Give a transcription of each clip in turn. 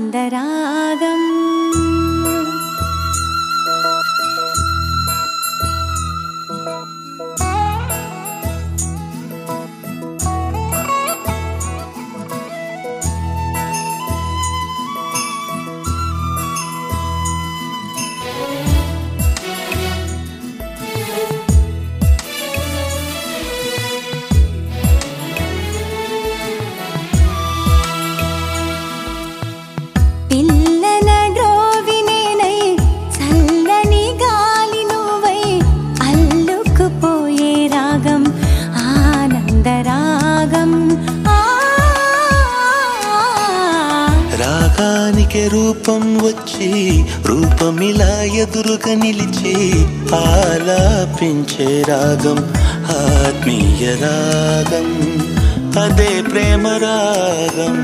ఆనందరాగం పిల్లల గ్రోవినేనై చల్లని గాలి నువ్వై అల్లుకుపోయే రాగం ఆనందరాగం ఆ రాగానికి రూపం వచ్చి రూపమిలా ఎదురుగా నిలిచి ఆలాపించే రాగం ఆత్మీయ రాగం అదే ప్రేమ రాగం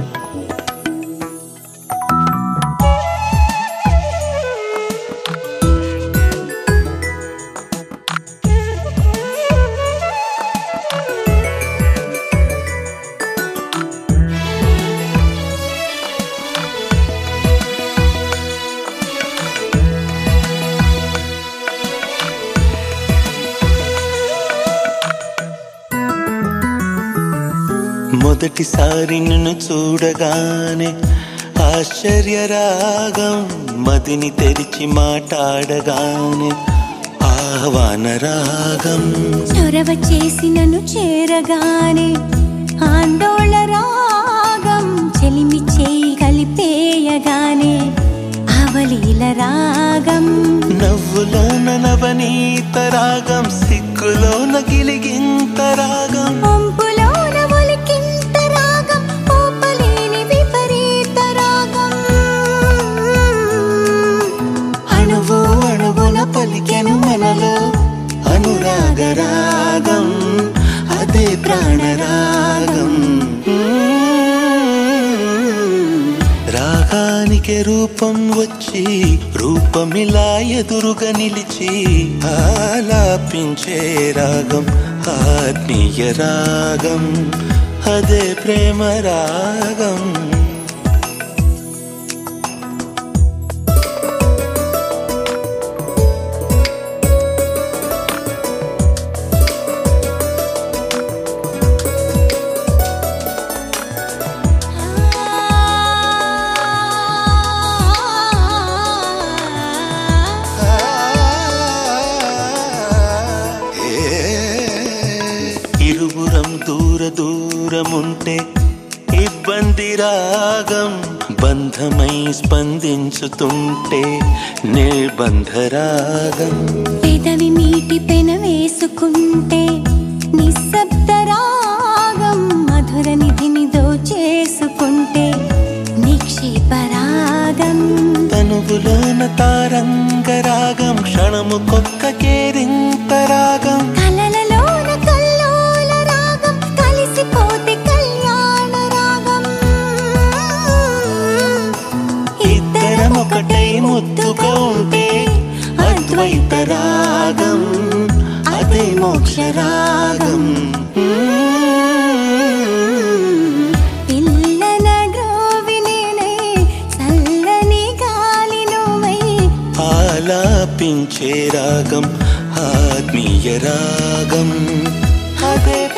మొదటిసారి నిన్ను చూడగానే ఆశ్చర్య రాగం మదిని తెరిచి మాట్లాడగానే ఆహ్వాన రాగం చొరవ చేసి నన్ను చేరగానే ఆందోళ రాగం చెలిమి చేయి కలిపేయగానే అవలీల రాగం నవ్వులోన నవనీత రాగం సిగ్గులోన గిలిగింత రాగం పంపులోన ఒలికింత రాగం ఊపలేని విపరీత రాగం అణువు అణువున పలికెను మనలో అనురాగ రాగం అదే ప్రాణరాగం రాగానికి రూపం వచ్చి రూపమిలా ఎదురుగా నిలిచి ఆలాపించే రాగం ఆత్మీయ రాగం అదే ప్రేమ రాగం ఇరువురం దూర దూరముంటే ఇబ్బంది రాగం బంధమై స్పందించుతుంటే నిర్బంధ రాగం పెదవి మీటి పెన వేసుకుంటే నిశ్శబ్ద రాగం మధుర నిధిని దోచేసుకుంటే నిక్షేప రాగం తనువులోన తారంగ రాగం క్షణము కొక్క కేరింత రాగం కలలలోన కల్లోల రాగం కలిసిపోతే కళ్యాణ రాగం ఇద్దరం ఒకటై ముద్దుగా ఉంటే అద్వైత రాగం అదే మోక్ష రాగం పిల్లల గ్రోవినేనై చల్లని గాలి నువ్వై ఆలాపించే రాగం ఆత్మీయ రాగం అదే